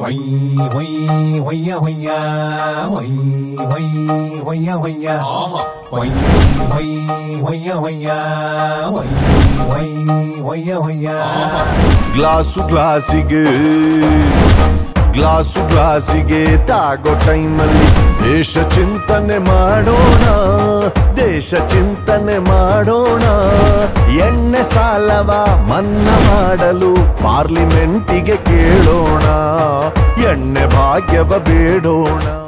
ಹೊಯ್ ಹೊಯ್ ಹೊಯ್ಯ ಹೊಯ್ಯ ಹೊಯ್ ಹೊಯ್ ಹೊಯ್ಯ ಹೊಯ್ಯ ಹೊಯ್ ಹೊಯ್ ಹೊಯ್ಯ ಹೊಯ್ಯ ಹೊಯ್ ಹೊಯ್ ಹೊಯ್ಯ ಹೊಯ್ಯ ಗ್ಲಾಸು ಗ್ಲಾಸಿಗೆ ಗ್ಲಾಸು ಗ್ಲಾಸಿಗೆ ತಾಗೋ ಟೈಮಲ್ಲಿ ದೇಶ ಚಿಂತನೆ ಮಾಡೋಣ ದೇಶ ಚಿಂತನೆ ಮಾಡೋಣ ಎಣ್ಣೆ ಸಾಲವ ಮನ್ನಾ ಮಾಡಲು ಪಾರ್ಲಿಮೆಂಟಿಗೆ ಕೇಳೋಣ ಎಣ್ಣೆ ಭಾಗ್ಯವ ಬೇಡೋಣ